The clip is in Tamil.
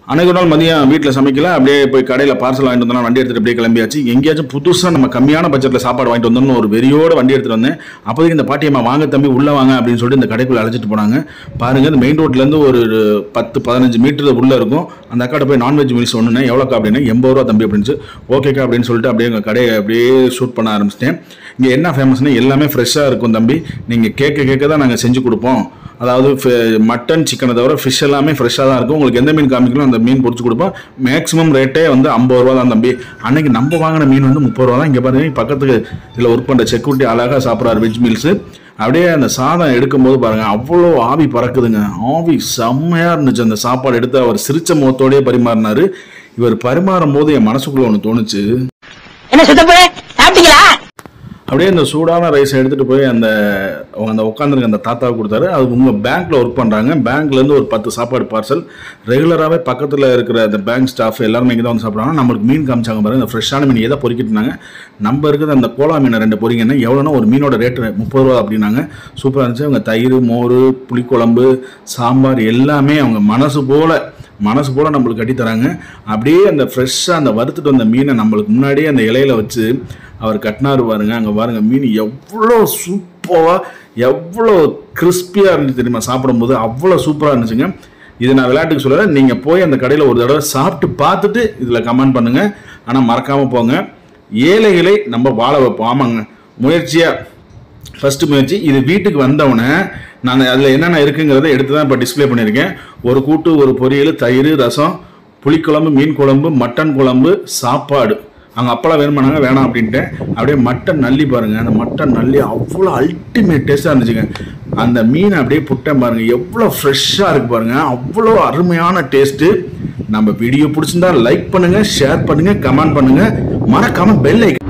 அன்னைக்கு ஒரு நாள் மதியம் வீட்டில் சமைக்கல அப்படியே போய் கடையில் பார்சல் வாங்கிட்டு வந்தோம் வண்டி எடுத்துட்டு அப்படியே கிளம்பியாச்சு எங்கேயாச்சும் புதுசாக நம்ம கம்மியான பட்ஜெட்டில் சாப்பாடு வாங்கிட்டு வந்தோம்னு ஒரு வெறியோட வண்டி எடுத்துட்டு வந்தேன் அப்போதைக்கு இந்த பாட்டியம்மா வாங்க தம்பி உள்ள வாங்க அப்படின்னு சொல்லிட்டு இந்த கடைக்குள்ள அழைச்சிட்டு போனாங்க பாருங்க இந்த மெயின் ரோட்லேருந்து ஒரு பத்து பதினஞ்சு மீட்டர் உள்ள இருக்கும் அந்த அக்காட்ட போய் நான்வெஜ் மீல்ஸ் ஒன்றுனே எவ்வளோக்கா அப்படின்னு எண்பது ரூபா தம்பி அப்படின்னு ஓகேக்கா அப்படின்னு சொல்லிட்டு அப்படியே எங்கள் கடையை அப்படியே ஷூட் பண்ண ஆரம்பிச்சிட்டேன் இங்கே என்ன ஃபேமஸ்னா எல்லாமே ஃப்ரெஷ்ஷாக இருக்கும் தம்பி நீங்கள் கேட்க கேட்க தான் நாங்கள் செஞ்சு கொடுப்போம் அதாவது மட்டன் சிக்கனை தவிர ஃபிஷ் எல்லாமே ஃப்ரெஷ்ஷாக தான் இருக்கும் உங்களுக்கு எந்த மீன் காமிக்கணும் அந்த மீன் பொரிச்சு கொடுப்போம் மேக்ஸிமம் ரேட்டே வந்து ஐம்பது ரூபா தான் தம்பி அன்னைக்கு நம்ம வாங்கின மீன் வந்து முப்பது ரூபா தான் இங்கே பாருங்க பக்கத்துக்கு இதில் ஒர்க் பண்ணுற செக்யூரிட்டி அழகாக சாப்பிட்றாரு வெஜ் மீல்ஸு அப்படியே அந்த சாதம் எடுக்கும்போது பாருங்க அவ்வளோ ஆவி பறக்குதுங்க ஆவி செம்மையாக இருந்துச்சு அந்த சாப்பாடு எடுத்து அவர் சிரிச்ச முகத்தோடயே பரிமாறினாரு இவர் பரிமாறும் போது என் மனசுக்குள்ள ஒன்று தோணுச்சு என்ன சுத்தப்பே சாப்பிட்டீங்களா அப்படியே அந்த சூடான ரைஸ் எடுத்துட்டு போய் அந்த அவங்க அந்த உட்காந்துருக்க அந்த தாத்தாவுக்கு கொடுத்தாரு அது உங்க பேங்க்ல ஒர்க் பண்றாங்க பேங்க்ல இருந்து ஒரு பத்து சாப்பாடு பார்சல் ரெகுலராகவே பக்கத்துல இருக்கிற அந்த பேங்க் ஸ்டாஃப் எல்லாருமே இங்கே தான் வந்து சாப்பிட்றாங்க நம்மளுக்கு மீன் காமிச்சாங்க பாருங்க இந்த ஃப்ரெஷ்ஷான மீன் எதை பொறிக்கிட்டு இருந்தாங்க நம்ம இருக்கிற அந்த கோலா மீனை ரெண்டு பொறிங்கன்னா எவ்வளோனா ஒரு மீனோட ரேட்டு முப்பது ரூபா அப்படின்னாங்க சூப்பராக இருந்துச்சு அவங்க தயிர் மோர் புளிக்குழம்பு சாம்பார் எல்லாமே அவங்க மனசு போல மனசு போல நம்மளுக்கு கட்டி தராங்க அப்படியே அந்த ஃப்ரெஷ்ஷாக அந்த வறுத்துட்டு வந்த மீனை நம்மளுக்கு முன்னாடியே அந்த இலையில வச்சு அவர் கட்டினாரு பாருங்க அங்கே பாருங்க மீன் எவ்வளோ சூப்பராக எவ்வளோ கிறிஸ்பியாக இருந்துச்சு தெரியுமா சாப்பிடும்போது அவ்வளோ சூப்பராக இருந்துச்சுங்க இது நான் விளையாட்டுக்கு சொல்லலை நீங்கள் போய் அந்த கடையில் ஒரு தடவை சாப்பிட்டு பார்த்துட்டு இதில் கமெண்ட் பண்ணுங்க ஆனால் மறக்காமல் போங்க ஏழைகளை நம்ம வாழ வைப்போம் ஆமாங்க முயற்சியாக ஃபர்ஸ்ட் முயற்சி இது வீட்டுக்கு வந்தவொடனே நான் அதில் என்னென்ன இருக்குங்கிறத எடுத்து தான் இப்போ டிஸ்ப்ளே பண்ணியிருக்கேன் ஒரு கூட்டு ஒரு பொரியல் தயிர் ரசம் புளிக்குழம்பு மீன் குழம்பு மட்டன் குழம்பு சாப்பாடு அவங்க அப்பெல்லாம் வேணுமானாங்க வேணாம் அப்படின்ட்டு அப்படியே மட்டன் நல்லி பாருங்க அந்த மட்டன் நல்லி அவ்வளோ அல்டிமேட் டேஸ்ட்டாக இருந்துச்சுங்க அந்த மீனை அப்படியே புட்டேன் பாருங்க எவ்வளோ ஃப்ரெஷ்ஷாக இருக்கு பாருங்க அவ்வளோ அருமையான டேஸ்ட்டு நம்ம வீடியோ பிடிச்சிருந்தா லைக் பண்ணுங்க ஷேர் பண்ணுங்க கமெண்ட் பண்ணுங்க மறக்காம பெல் ஐக்கன்